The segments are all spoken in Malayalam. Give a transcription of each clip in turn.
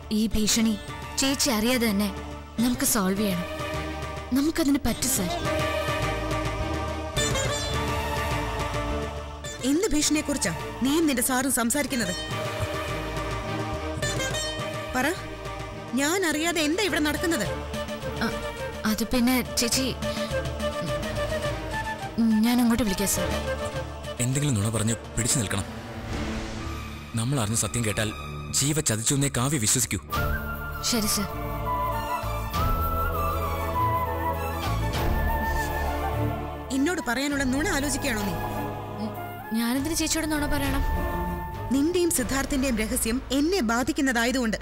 ഈ ഭീഷണി ചേച്ചി അറിയാതെ തന്നെ നമുക്ക് സോൾവ് ചെയ്യണം നമുക്കതിന് പറ്റും സാർ എന്ത് ഭീഷണിയെ കുറിച്ചാ നീയും നിന്റെ സാറും സംസാരിക്കുന്നത് പറ ഞാൻ അറിയാതെ എന്താ ഇവിടെ നടക്കുന്നത് അ- അത് പിന്നെ ചേച്ചി ഉം, ഞാൻ അങ്ങോട്ട് വിളിക്കാം സാർ എന്തെങ്കിലും നുണ പറഞ്ഞ് പിടിച്ചു നിൽക്കണം നമ്മൾ അറിഞ്ഞ സത്യം കേട്ടാൽ ജീവ ചതിച്ചു എന്നേ കാവ്യ വിശ്വസിക്കൂ ശരി സാർ എന്നോട് പറയാനുള്ള നുണ ആലോചിക്കുകയാണോ നീ ഉം, ഞാനെന്തിന് ചേച്ചിയോട് നുണ പറയണം നിന്റെയും സിദ്ധാർത്ഥിന്റെയും രഹസ്യം എന്നെ ബാധിക്കുന്നതായതുകൊണ്ട്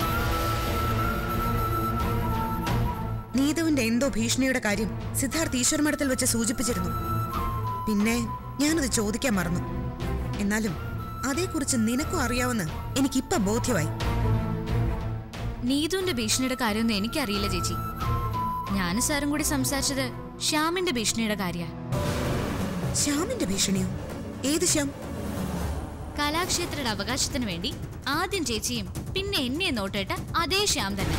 നീതുവിന്റെ എന്തോ ഭീഷണിയുടെ കാര്യം സിദ്ധാർത്ഥ് ഈശ്വരമഠത്തിൽ വെച്ച് സൂചിപ്പിച്ചിരുന്നു പിന്നെ ഞാനത് ചോദിക്കാൻ മറന്നു എന്നാലും അതേക്കുറിച്ച് നിനക്കും അറിയാമെന്ന് എനിക്കിപ്പ ബോധ്യമായി നീതുവിന്റെ ഭീഷണിയുടെ കാര്യമൊന്നും എനിക്കറിയില്ല ചേച്ചി ഞാനും സാറും കൂടി സംസാരിച്ചത് ശ്യാമിന്റെ ഭീഷണിയുടെ കാര്യ ശ്യാമിന്റെ ഭീഷണിയോ ഏത് ശ്യാം കലാക്ഷേത്രയുടെ അവകാശത്തിന് വേണ്ടി ആദ്യം ചേച്ചിയും പിന്നെ എന്നെ നോട്ടിട്ട അതേ ശ്യാം തന്നെ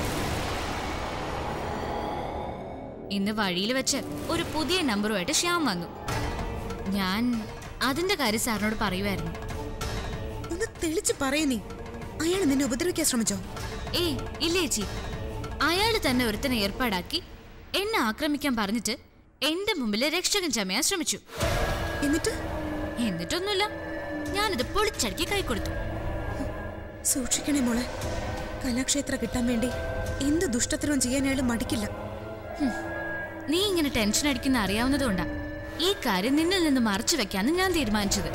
ഇന്ന് വഴിയിൽ വെച്ച് ഒരു പുതിയ നമ്പറുമായിട്ട് ശ്യാം വന്നു ഞാൻ അതിന്റെ കാര്യം സാറിനോട് പറയുമായിരുന്നു ഒന്ന് തെളിച്ച് പറയേ നീ അയാൾ നിന്നെ ഉപദ്രവിക്കാൻ ശ്രമിച്ചോ ഏയ് ഇല്ല ചേച്ചി അയാൾ തന്നെ ഒരുത്തനെ ഏർപ്പാടാക്കി എന്നെ ആക്രമിക്കാൻ പറഞ്ഞിട്ട് എന്റെ മുമ്പിൽ രക്ഷകൻ ചമയാൻ ശ്രമിച്ചു എന്നിട്ട് എന്നിട്ടൊന്നുമില്ല ഞാനിത് പൊളിച്ചടുക്കി കൈ കൊടുത്തു സൂക്ഷിക്കണേ മോളെ കലാക്ഷേത്ര കിട്ടാൻ വേണ്ടി എന്ത് ദുഷ്ടത്തിനും ചെയ്യാൻ അയാൾ മടിക്കില്ല നീ ഇങ്ങനെ ടെൻഷൻ അടിക്കുന്ന അറിയാവുന്നതുകൊണ്ടാ ഈ കാര്യം നിന്നിൽ നിന്ന് മറച്ചു വെക്കാന്ന് ഞാൻ തീരുമാനിച്ചത്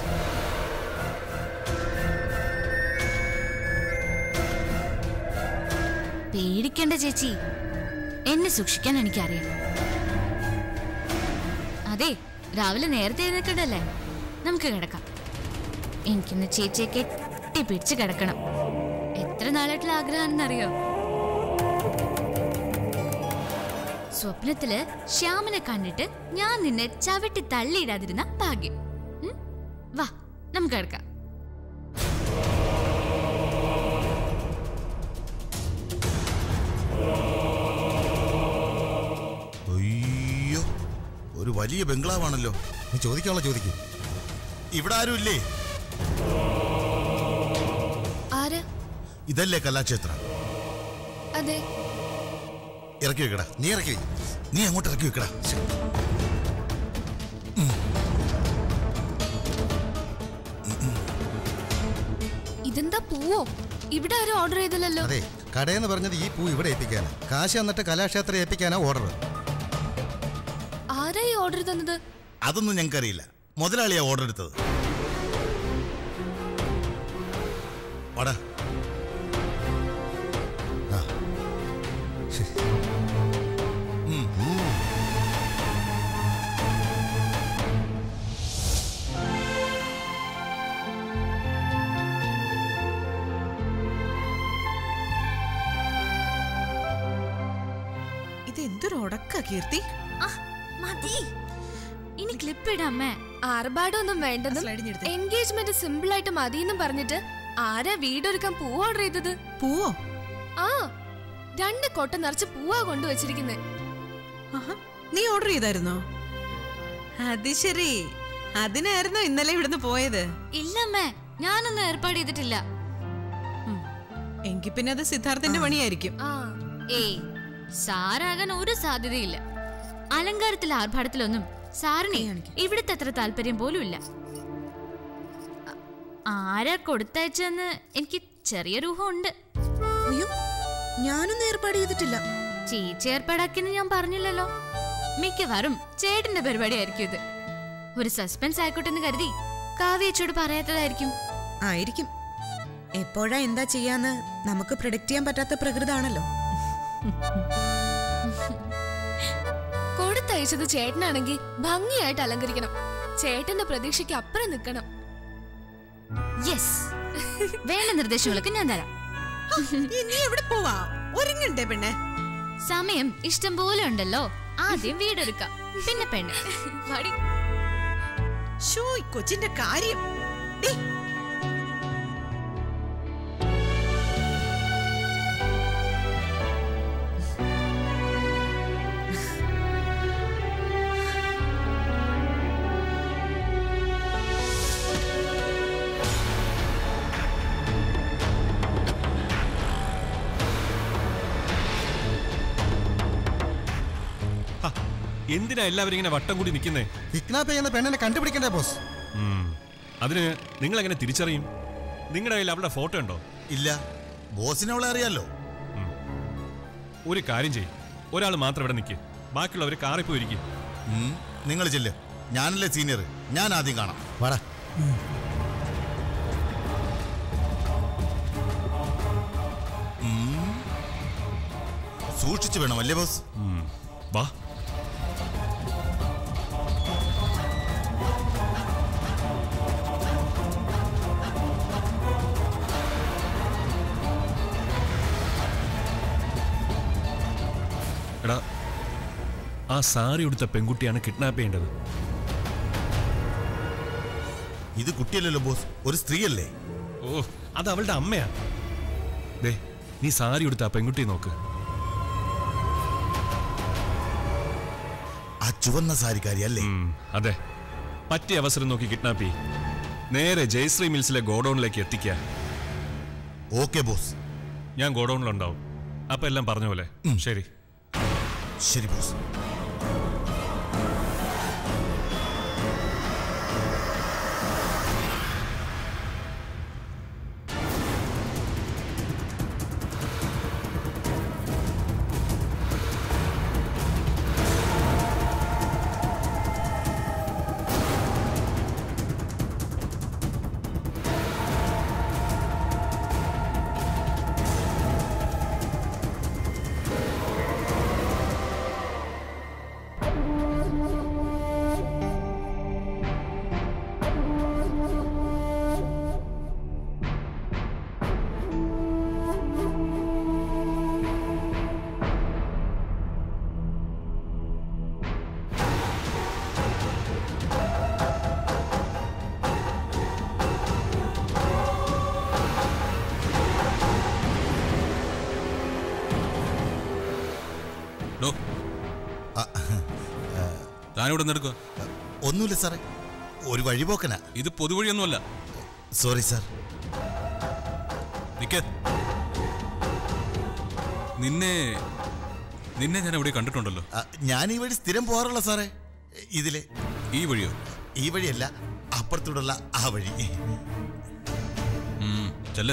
പേടിക്കണ്ട ചേച്ചി എന്നെ സൂക്ഷിക്കാൻ എനിക്കറിയാം അതെ രാവിലെ നേരത്തെ എഴുന്നേക്കണ്ടല്ലേ നമുക്ക് കിടക്കാം എനിക്കിന്ന് ചേച്ചിയെ കെട്ടിപ്പിടിച്ച് കിടക്കണം എത്ര നാളായിട്ടുള്ള ആഗ്രഹമാണെന്നറിയോ സ്വപ്നത്തില് ശ്യാമിനെ കണ്ടിട്ട് ഞാൻ നിന്നെ ചവിട്ടി തള്ളിയിടാതിരുന്ന ഭാഗ്യം ഉം? വാ നമുക്ക് കിടക്കാം അയ്യോ ഒരു വലിയ ബംഗ്ലാവാണല്ലോ നീ ചോദിക്കാനുള്ള ചോദിക്കും ഇവിടെ ആരും ഇല്ലേ ആര് ഇതല്ലേ കലാക്ഷേത്ര അതെ ഇറക്കി വെക്കടാ നീ ഇറക്കി വെ. നീ അങ്ങോട്ട് ഇറക്കി വെക്കടാ ശ്ശെ. ഇതെന്താ പൂവോ ഇവിടെ ആരും ഓർഡർ ചെയ്തില്ലല്ലോ അതെ കടയെന്ന് പറഞ്ഞത് ഈ പൂ ഇവിടെ ഏൽപ്പിക്കാനാ കാശ് എന്നിട്ട് കലാക്ഷേത്രം ഏൽപ്പിക്കാനാ ഓർഡർ ആരായി ഓർഡർ തന്നത് അതൊന്നും ഞങ്ങൾക്കറിയില്ല മുതലാളിയാ ഓർഡർ എടുത്തത് വാടാ ആ ഇത് എന്തൊരു ഉടക്ക കീർത്തി ആ, മതി ഇനി ക്ലിപ്പ് ഇടാമേ ആർഭാടമൊന്നും വേണ്ടെന്നും സ്ലൈഡിഞ്ഞെടുത്ത്. എൻഗേജ്മെന്റ് സിമ്പിൾ ആയിട്ട് മതിയെന്നും പറഞ്ഞിട്ട് ആരാ വീടൊരുക്കാൻ പൂ ഓർഡർ ചെയ്തത് പൂവോ ആ രണ്ട് കൊട്ട നിറച്ച് പൂവാ കൊണ്ടുവച്ചിരിക്കുന്നത് ആഹാ, നീ ഓർഡർ ചെയ്തായിരുന്നോ അത് ശരി അതിനായിരുന്നോ ഇന്നലെ ഇവിടുന്ന് പോയത് ഇല്ലമ്മേ ഞാനൊന്നും ഏർപ്പാട് ചെയ്തിട്ടില്ല എങ്കിൽ പിന്നെ അത് സിദ്ധാർത്ഥന്റെ പണിയായിരിക്കും ആ ഏയ് സാറാകാൻ ഒരു സാധ്യതയില്ല അലങ്കാരത്തിൽ ആർഭാടത്തിലൊന്നും സാറിനെ ഇവിടുത്തെ അത്ര താല്പര്യം പോലും ഇല്ല അ- ആരാ കൊടുത്തയച്ചെന്ന് എനിക്ക് ചെറിയൊരു ഊഹമുണ്ട് അയ്യോ ഞാനൊന്നും ഏർപ്പാട് ചെയ്തിട്ടില്ല ചേച്ചി ഏർപ്പാടാക്കിയെന്ന് ഞാൻ പറഞ്ഞില്ലല്ലോ മിക്കവാറും ചേട്ടന്റെ പരിപാടിയായിരിക്കും ഇത് ഒരു സസ്പെൻസ് ആയിക്കോട്ടെ എന്ന് കരുതി കാവ്യച്ചോട് പറയാത്തതായിരിക്കും ആയിരിക്കും എപ്പോഴാ എന്താ ചെയ്യാന്ന് നമുക്ക് പ്രൊഡിക്റ്റ് ചെയ്യാൻ പറ്റാത്ത പ്രകൃതാണല്ലോ കൊടുത്തയച്ചത് ചേട്ടനാണെങ്കിൽ ഭംഗിയായിട്ട് അലങ്കരിക്കണം ചേട്ടന്റെ പ്രതീക്ഷയ്ക്ക് അപ്പുറം നിൽക്കണം യെസ് വേണ്ട നിർദ്ദേശങ്ങളൊക്കെ ഞാൻ തരാം നീ എവിടെ പോവാ ഒരുങ്ങണ്ടേ പെണ്ണെ സമയം ഇഷ്ടം പോലെ ഉണ്ടല്ലോ ആദ്യം വീടെടുക്കാം പിന്നെ പെണ്ണ് മടി ഷോ ഈ കൊച്ചിന്റെ കാര്യം ഡേയ്, എന്തിനാ എല്ലാവരും ഇങ്ങനെ വട്ടം കൂടി നിൽക്കുന്നേ കിഡ്നാപ്പ് ചെയ്യുന്ന പെണ്ണിനെ കണ്ടുപിടിക്കണ്ടേ ബോസ് അതിന് നിങ്ങൾ എങ്ങനെ തിരിച്ചറിയും നിങ്ങളുടെ കയ്യിൽ അവളുടെ ഫോട്ടോ ഉണ്ടോ ഇല്ല ബോസിനെ അവളെ അറിയാലോ ഒരു കാര്യം ചെയ്യും ഒരാൾ മാത്രം ഇവിടെ നിൽക്കുക ബാക്കിയുള്ളവർ കാറിൽ പോയിരിക്കും നിങ്ങൾ ചെല്ല് ഞാനല്ലേ സീനിയർ ഞാൻ ആദ്യം കാണാം വാടാ സൂക്ഷിച്ചു വേണം അല്ലേ ബോസ് വാ എടാ ആ സാരി ഉടുത്ത പെൺകുട്ടിയാണ് കിഡ്നാപ്പ് ചെയ്യേണ്ടത് ഇത് കുട്ടിയല്ലല്ലോ ബോസ് ഒരു സ്ത്രീയല്ലേ ഓ അത് അവളുടെ അമ്മയാ ദേ നീ സാരി ഉടുത്ത ആ പെൺകുട്ടിയെ നോക്ക് ആ ചുവന്ന സാരിക്കാരി അല്ലേ ഉം, അതെ പറ്റിയ അവസരം നോക്കി കിഡ്നാപ്പ് ചെയ്യ് നേരെ ജയശ്രീ മിൽസിലെ ഗോഡൌണിലേക്ക് എത്തിക്കുക ഓക്കെ ബോസ് ഞാൻ ഗോഡൌണിലുണ്ടാവും അപ്പൊ എല്ലാം പറഞ്ഞ പോലെ ശരി ശരി ബോസ് ഡോ താനിവിടെ നിന്നെടുക്കുക ഒന്നുമില്ല സാറേ ഒരു വഴിപോക്കനാ ഇത് പൊതുവഴിയൊന്നുമല്ല സോറി സാർ നിക്ക് നിന്നെ നിന്നെ ഞാൻ എവിടെ കണ്ടിട്ടുണ്ടല്ലോ ആ, ഞാൻ ഈ വഴി സ്ഥിരം പോകാറുള്ള സാറേ ഇതിലെ ഈ വഴിയോ ഈ വഴിയല്ല അപ്പുറത്തൂടുള്ള ആ വഴി ഉം, ചെല്ല്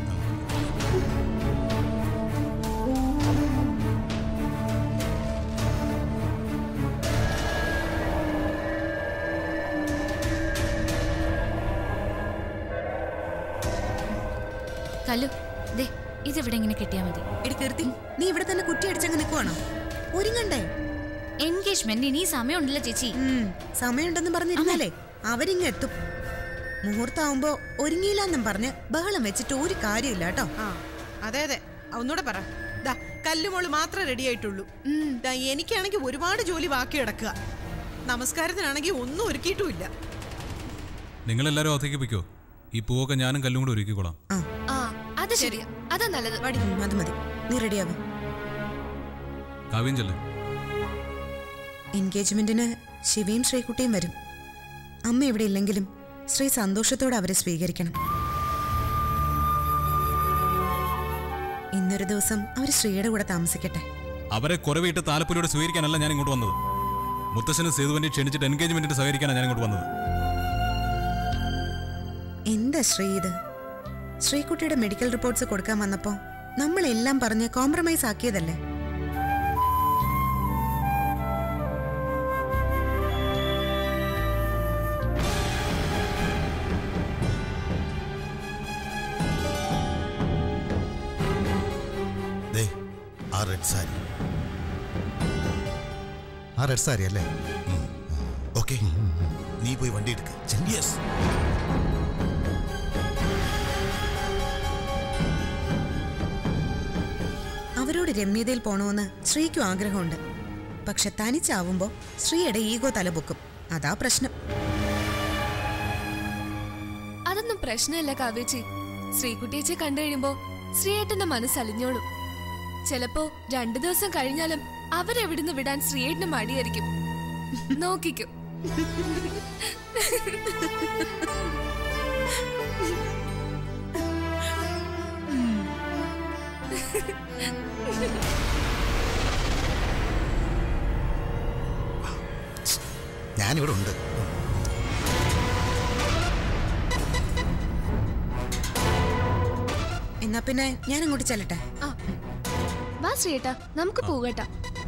കല്ലു ദേ ഇതിവിടെ ഇങ്ങനെ കിട്ടിയാ മതി എടി കീർത്തി നീ ഇവിടെ തന്നെ കുറ്റി അടിച്ചങ്ങ് നിൽക്കുവാണോ ഒരുങ്ങണ്ടേ എൻഗേജ്മെന്റ് ഇനി സമയമുണ്ടല്ലോ ചേച്ചി ഉം, സമയമുണ്ടെന്ന് പറഞ്ഞിരുന്നാലേ അവരിങ്ങ് എത്തും മുഹൂർത്താവുമ്പോ ഒരുങ്ങിയില്ലെന്നും പറഞ്ഞ് ബഹളം വെച്ചിട്ട് ഒരു കാര്യമില്ല കേട്ടോ ആ അതെ അതെ ഒന്നുകൂടെ പറ ദാ കല്ലുമോള് മാത്രമേ റെഡി ആയിട്ടുള്ളൂ ദാ എനിക്കാണെങ്കിൽ ഒരുപാട് ജോലി ബാക്കി കിടക്കുക നമസ്കാരത്തിനാണെങ്കിൽ ഒന്നും ഒരുക്കിയിട്ടുമില്ല നിങ്ങളെല്ലാരും അകത്തേക്ക് പൊയ്ക്കോ ഈ പൂവൊക്കെ ഞാനും കല്ലും കൂടെ ഒരുക്കിക്കോളാം ആ ആ അത് ശരിയാ അതാ നല്ലത് ഉം, അത് മതി നീ റെഡിയാകും കാവ്യം ചെല്ല് എൻഗേജ്മെന്റിന് ശിവയും ശ്രീകുട്ടിയും വരും അമ്മ ഇവിടെ ഇല്ലെങ്കിലും ശ്രീ സന്തോഷത്തോടെ അവരെ സ്വീകരിക്കണം ഇന്നൊരു ദിവസം അവർ ശ്രീയുടെ കൂടെ താമസിക്കട്ടെ അവരെ കുറവിട്ട് താലപ്പൊലിയോടെ സ്വീകരിക്കാനല്ല ഞാൻ ഇങ്ങോട്ട് വന്നത് മുത്തശ്ശനും സേതുവിനെ ക്ഷണിച്ചിട്ട് എൻഗേജ്മെന്റിന് സഹകരിക്കാനാണ് ഞാൻ ഇങ്ങോട്ട് വന്നത് എന്താ ശ്രീ ഇത് ശ്രീകുട്ടിയുടെ മെഡിക്കൽ റിപ്പോർട്ട്സ് കൊടുക്കാൻ വന്നപ്പോ നമ്മളെല്ലാം പറഞ്ഞ് കോംപ്രമൈസ് ആക്കിയതല്ലേ ദേ ആ റെഡ് സാരി ആ റെഡ് സാരി അല്ലേ ഓക്കെ നീ പോയി വണ്ടി എടുക്ക യെസ് അവരോട് രമ്യതയിൽ പോണമെന്ന് ശ്രീക്കും ആഗ്രഹമുണ്ട് പക്ഷെ തനിച്ചാവുമ്പോ ശ്രീയുടെ ഈഗോ തലപൊക്കും അതാ പ്രശ്നം അതൊന്നും പ്രശ്നമില്ല കാവേച്ചി ശ്രീകുട്ടിയേച്ചെ കണ്ടു കഴിയുമ്പോ ശ്രീയേട്ടന്റെ മനസ്സലിഞ്ഞോളും ചിലപ്പോ രണ്ടു ദിവസം കഴിഞ്ഞാലും അവരെവിടുന്ന് വിടാൻ ശ്രീയേട്ടന് മടിയായിരിക്കും നോക്കിക്കും ഞാനിവിടെ ഉണ്ട് എന്നാ പിന്നെ ഞാൻ അങ്ങോട്ട് ചെല്ലട്ടെ ആ വാ ശ്രീയേട്ടാ നമുക്ക് പോകട്ടാ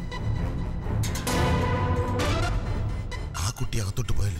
ആ കുട്ടി അകത്തോട്ട് പോയല്ലോ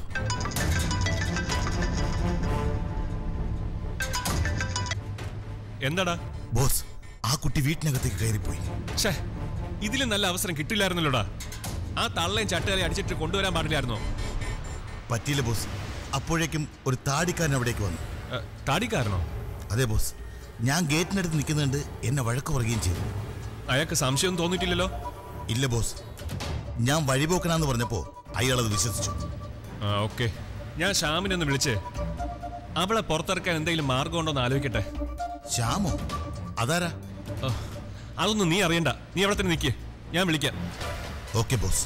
എന്താടാ ബോസ് ആ കുട്ടി വീട്ടിനകത്തേക്ക് കയറിപ്പോയി ഛേ ഇതിലും നല്ല അവസരം കിട്ടില്ലായിരുന്നല്ലോടാ ആ തള്ളയും ചട്ടുകാരെ അടിച്ചിട്ട് കൊണ്ടുവരാൻ പാടില്ലായിരുന്നോ പറ്റിയില്ല ബോസ് അപ്പോഴേക്കും ഒരു താടിക്കാരൻ അവിടേക്ക് വന്നു ഏ, താടിക്കാരനോ അതെ ബോസ് ഞാൻ ഗേറ്റിനടുത്ത് നിൽക്കുന്നുണ്ട് എന്നെ വഴക്ക് പറയുകയും ചെയ്തു അയാൾക്ക് സംശയം തോന്നിയിട്ടില്ലല്ലോ ഇല്ല ബോസ് ഞാൻ വഴിപോക്കനാന്ന് പറഞ്ഞപ്പോ അയാളത് വിശ്വസിച്ചു ആ ഓക്കെ ഞാൻ ഷ്യാമിനെ ഒന്ന് വിളിച്ച് അവളെ പുറത്തിറക്കാൻ എന്തെങ്കിലും മാർഗം ഉണ്ടോ എന്ന് ആലോചിക്കട്ടെ ശ്യാമോ അതാരാ ആ, അതൊന്നും നീ അറിയണ്ട നീ അവിടെ തന്നെ നിൽക്ക് ഞാൻ വിളിക്കാം ഓക്കെ ബോസ്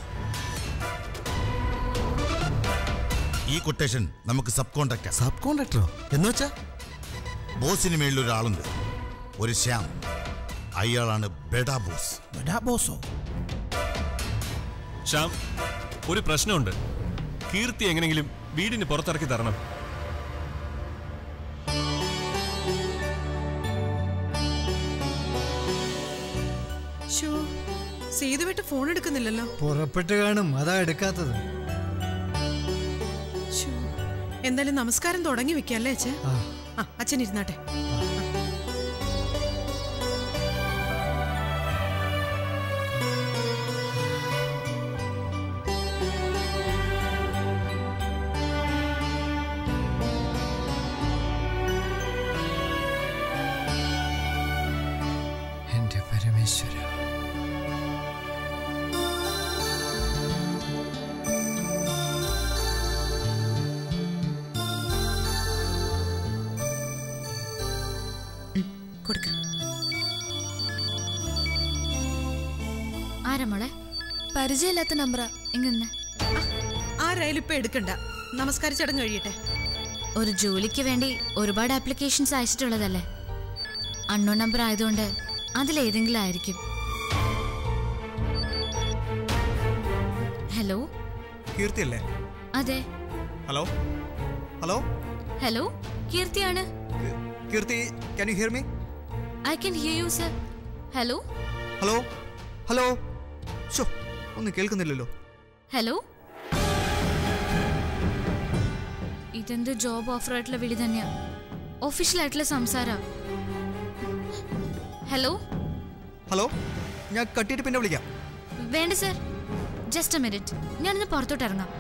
ഈ കൊട്ടേഷൻ നമുക്ക് സബ് കോൺട്രാക്ട് സബ് കോൺട്രാക്ടറോ എന്ന് വെച്ചാ ബോസിന് മേളിൽ ഒരാളുണ്ട് ഒരു ശ്യാം അയാളാണ് ബെഡാ ബോസ് ബോസോ ശ്യാം ഒരു പ്രശ്നമുണ്ട് കീർത്തി എങ്ങനെങ്കിലും വീടിന് പുറത്തിറക്കി തരണം ഷോ സേതു വിട്ട് ഫോൺ എടുക്കുന്നില്ലല്ലോ പുറപ്പെട്ട് കാണും അതാ എടുക്കാത്തത് ശ്ശോ. എന്തായാലും നമസ്കാരം തുടങ്ങി വെക്കല്ലേ അച്ഛൻ ആ ആ അച്ഛൻ ഇരുന്നാട്ടെ എന്റെ പരമേശ്വര കൊടുക്ക ആരാ മോളെ പരിചയമില്ലാത്ത നമ്പറാ ഇങ്ങനെ ആരായാലും ഇപ്പൊ എടുക്കണ്ട നമസ്കാര ചടങ്ങ് കഴിയട്ടെ ഒരു ജോലിക്ക് വേണ്ടി ഒരുപാട് ആപ്ലിക്കേഷൻസ് അയച്ചിട്ടുള്ളതല്ലേ അണ്ണോ നമ്പർ ആയതുകൊണ്ട് അതിലേതെങ്കിലും ആയിരിക്കും ഹലോ കീർത്തിയല്ലേ അതെ ഹലോ ഹലോ ഹലോ കീർത്തിയാണ് Keerthi can you hear me I can hear you sir hello hello hello ഷോ ഒന്നും കേൾക്കുന്നില്ലല്ലോ ഹലോ ഇതെന്ത് ജോബ് ഓഫർ ആയിട്ടുള്ള വിളി തന്നെയാ ഒഫീഷ്യൽ ആയിട്ടുള്ള സംസാര ഹലോ ഹലോ ഞാൻ കട്ടിയിട്ട് പിന്നെ വിളിക്കാം വേണ്ട സർ ജസ്റ്റ് എ മിനിറ്റ് ഞാനിന്ന് പുറത്തോട്ട് ഇറങ്ങാം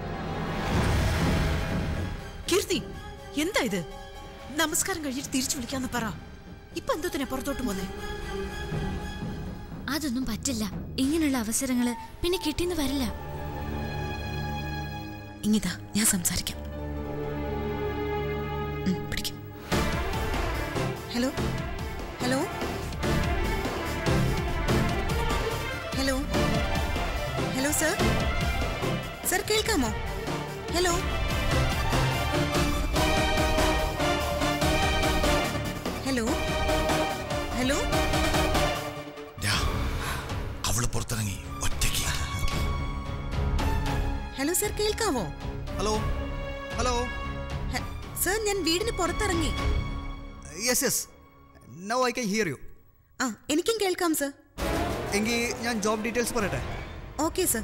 കീർത്തി എന്താ ഇത് നമസ്കാരം കഴിഞ്ഞിട്ട് തിരിച്ചു വിളിക്കാന്ന് പറ ഇപ്പൊ എന്തോത്തിനെ പുറത്തോട്ട് പോന്നെ അതൊന്നും പറ്റില്ല ഇങ്ങനെയുള്ള അവസരങ്ങള് പിന്നെ കിട്ടിയെന്ന് വരില്ല ഇങ്ങിതാ ഞാൻ സംസാരിക്കാം ഉം, പിടിക്ക്. Hello hello hello hello sir sir കേൾക്കാമോ ഹലോ ഹലോ ഹലോ ദാ, അവള് പുറത്തിറങ്ങി ഒറ്റയ്ക്ക് ഹലോ സർ കേൾക്കാമോ ഹലോ ഹലോ ഹ- സർ ഞാൻ വീടിന് പുറത്തിറങ്ങി yes yes now I can hear you ആ എനിക്കും കേൾക്കാം സർ എങ്കിൽ ഞാൻ ജോബ് ഡീറ്റെയിൽസ് പറയട്ടെ okay sir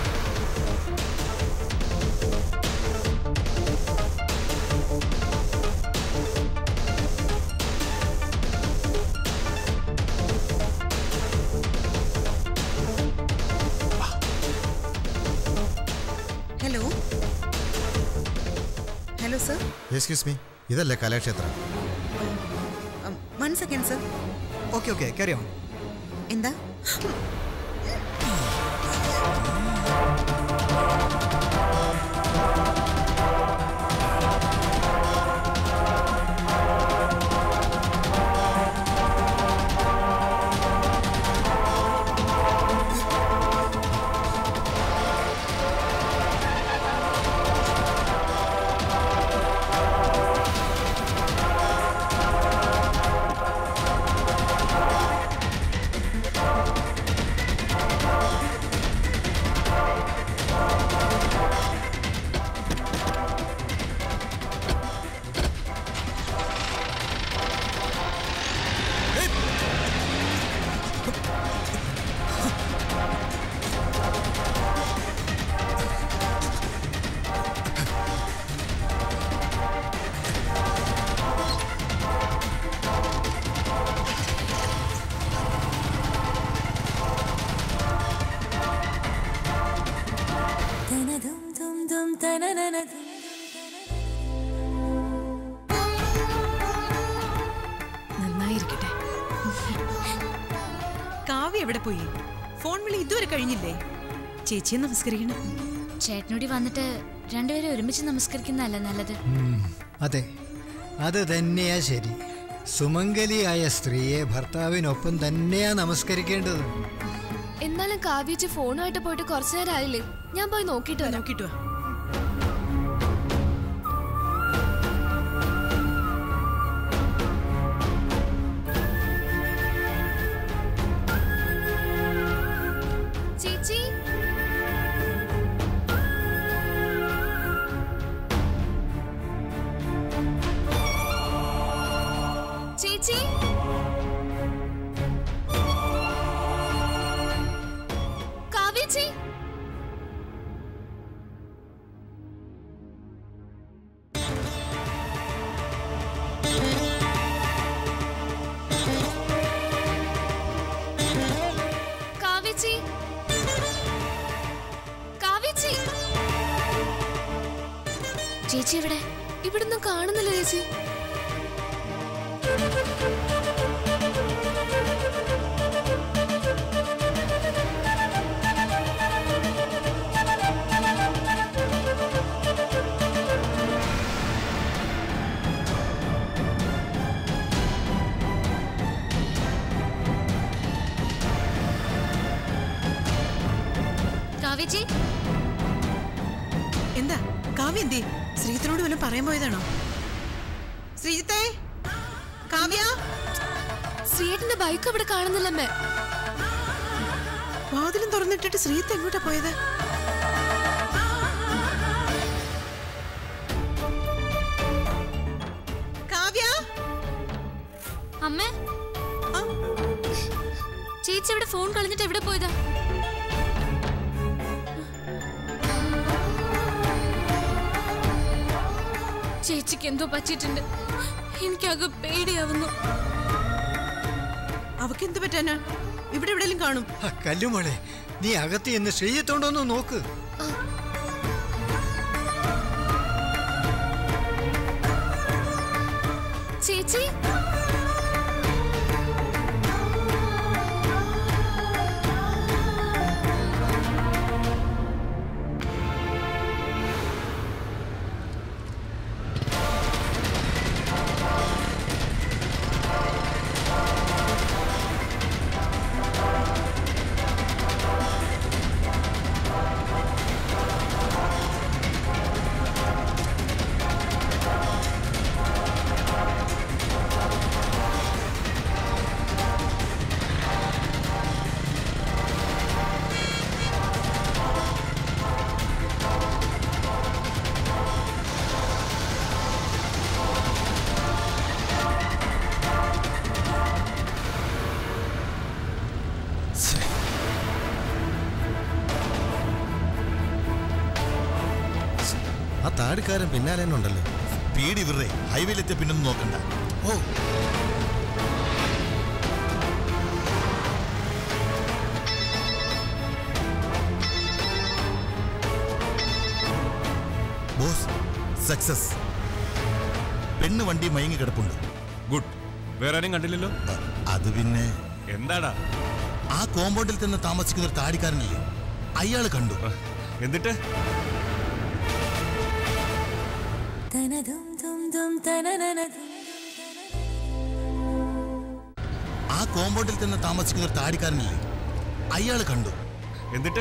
hello hello sir excuse me ഇതല്ലേ Kalakshetram one second sir okay okay carry on എന്താ കാവ്യ എവിടെ പോയി ഫോൺ വിളി ഇതുവരെ കഴിഞ്ഞില്ലേ ചേച്ചിയെ നമസ്കരിക്കണം ചേട്ടനോടി വന്നിട്ട് രണ്ടുപേരും ഒരുമിച്ച് നമസ്കരിക്കുന്നതല്ല നല്ലത് അതെ അത് തന്നെയാ ശരി സുമംഗലിയായ സ്ത്രീയെ ഭർത്താവിനൊപ്പം തന്നെയാ നമസ്കരിക്കേണ്ടത് എന്നാലും കാവ്യച്ച് ഫോണുമായിട്ട് പോയിട്ട് കുറച്ചു നേരം ആയില്ലേ ഞാൻ പോയി നോക്കിയിട്ട് വരാം നോക്കിട്ട് വാ ചേച്ചി ചേച്ചി കാവ്യച്ചി കാവ്യച്ചി കാവ്യച്ചി ചേച്ചി എവിടെ ഇവിടുന്ന് കാണുന്നില്ല ചേച്ചി കാവ്യച്ചി എന്താ കാവ്യ എന്തേ ശ്രീജിത്തിനോട് വല്ലതും പറയാൻ പോയതാണോ ശ്രീജിത്തേ കാവ്യ ശ്രീയേട്ടന്റെ ബൈക്ക് അവിടെ കാണുന്നില്ലമ്മേ വാതിലും തുറന്നിട്ടിട്ട് ശ്രീജിത്ത് എങ്ങോട്ടാ പോയത് കാവ്യ അമ്മേ ആ, ചേച്ചി ഇവിടെ ഫോൺ കളഞ്ഞിട്ട് എവിടെ പോയതാ ചേച്ചിക്ക് എന്തോ പറ്റിയിട്ടുണ്ട് എനിക്കത് പേടിയാവുന്നു അവക്ക് എന്ത് പറ്റാനാ ഇവിടെ എവിടെയെങ്കിലും കാണും ആ, കല്ലുമോളെ നീ അകത്ത് എന്ന് ശ്രീയത്തോണ്ടൊന്ന് നോക്ക് ചേച്ചി ആ താടിക്കാരൻ പിന്നാലെ തന്നെ ഉണ്ടല്ലോ പീടി വിറേ ഹൈവേയിലെത്തിയ പിന്നൊന്നും നോക്കണ്ട ഓ ബോസ് സക്സസ് പെണ്ണ് വണ്ടി മയങ്ങി കിടപ്പുണ്ട് ഗുഡ് വേറെ ആരും കണ്ടില്ലല്ലോ അ- അത് പിന്നെ എന്താടാ ആ കോമ്പൗണ്ടിൽ തന്നെ താമസിക്കുന്ന ഒരു താടിക്കാരനില്ലേ അയാള് കണ്ടു ആ, എന്നിട്ട് ആ കോമ്പൗണ്ടിൽ തന്നെ താമസിക്കുന്ന ഒരു താടിക്കാരനില്ലേ അയാള് കണ്ടു എന്നിട്ട്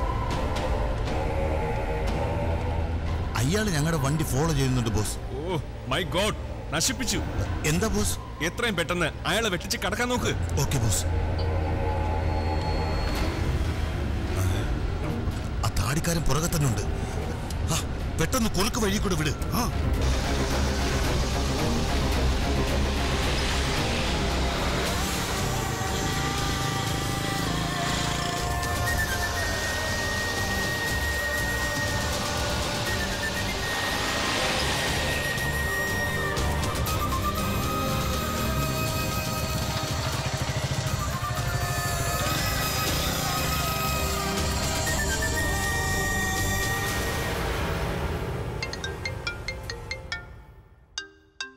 അയാള് ഞങ്ങളുടെ വണ്ടി ഫോളോ ചെയ്യുന്നുണ്ട് ബോസ് ഓ മൈ ഗോഡ് നശിപ്പിച്ചു എന്താ ബോസ് എത്രയും പെട്ടെന്ന് അയാളെ വെട്ടിച്ച് കടക്കാൻ നോക്ക് ഓക്കെ ബോസ് ആ താടിക്കാരൻ പുറകെ തന്നെ ഉണ്ട് ആ, പെട്ടെന്ന് കുറുക്ക് വഴി കൂടെ വിട് ആ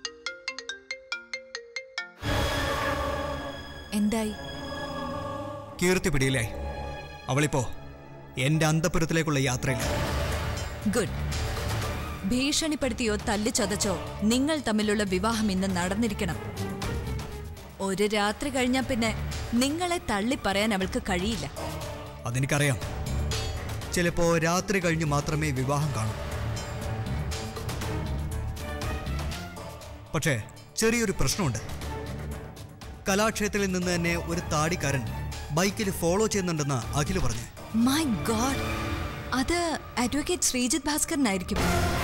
എന്തായി കീർത്തി പിടിയിലായി അവളിപ്പോ എൻ്റെ അന്തപുരത്തിലേക്കുള്ള യാത്രയില്ല ഗുഡ് ഭീഷണിപ്പെടുത്തിയോ തല്ലിച്ചതച്ചോ നിങ്ങൾ തമ്മിലുള്ള വിവാഹം ഇന്ന് നടന്നിരിക്കണം ഒരു രാത്രി കഴിഞ്ഞാൽ പിന്നെ നിങ്ങളെ തള്ളി പറയാൻ അവൾക്ക് കഴിയില്ല അതെനിക്കറിയാം ചിലപ്പോ രാത്രി കഴിഞ്ഞ് മാത്രമേ വിവാഹം കാണൂ പക്ഷേ ചെറിയൊരു പ്രശ്നമുണ്ട് കലാക്ഷേത്രത്തിൽ നിന്ന് തന്നെ ഒരു താടിക്കാരൻ ബൈക്കിൽ ഫോളോ ചെയ്യുന്നുണ്ടെന്ന് അഖിൽ പറഞ്ഞു മൈ ഗോഡ് അത് അഡ്വക്കേറ്റ് ശ്രീജിത്ത് ഭാസ്കരനായിരിക്കും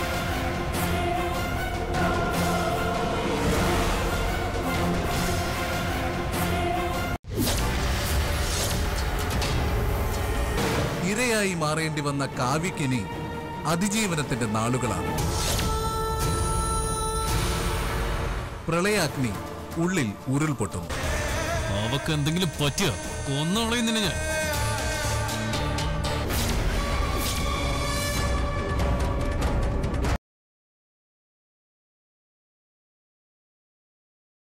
ഇരയായി മാറേണ്ടി വന്ന കാവ്യക്കിനി അതിജീവനത്തിന്റെ നാളുകളാണ് പ്രളയാഗ്നി ഉള്ളിൽ ഉരുൾപൊട്ടുന്നു അവക്ക് എന്തെങ്കിലും പറ്റിയോ ഒന്നോളയും നിന്നെ ഞാൻ